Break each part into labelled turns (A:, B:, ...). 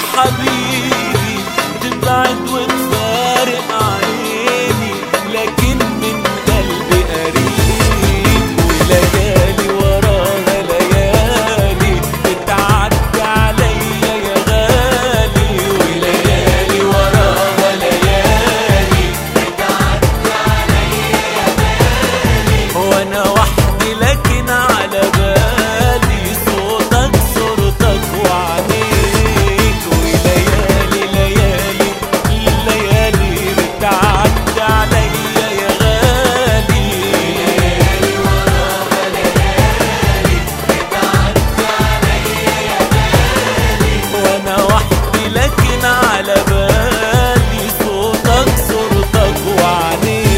A: حبيبي تبعد وتفارق عيني لكن من قلبي قريب وليالي وراها ليالي بتعدي عليا يا غالي وليالي وراها ليالي وانا وحدي لكن على بالي صوتك صورتك وعينيك وليالي ليالي ليالي بتعدي عليا يا غالي ليالي وراها ليالي بتعدي عليا يا غالي وانا وحدي لكن على بالي صوتك صورتك وعينيك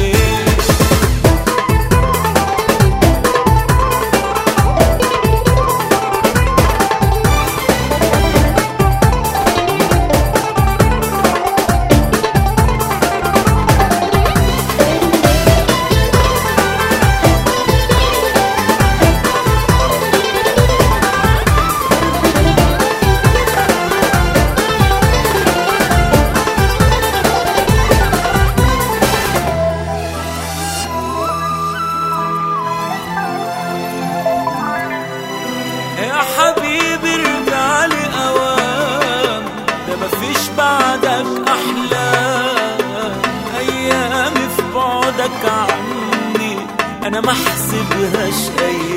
A: يا حبيبي ارجع لي اوام ده مفيش بعدك احلام ايامي في بعدك عني انا ما احسبهاش ايام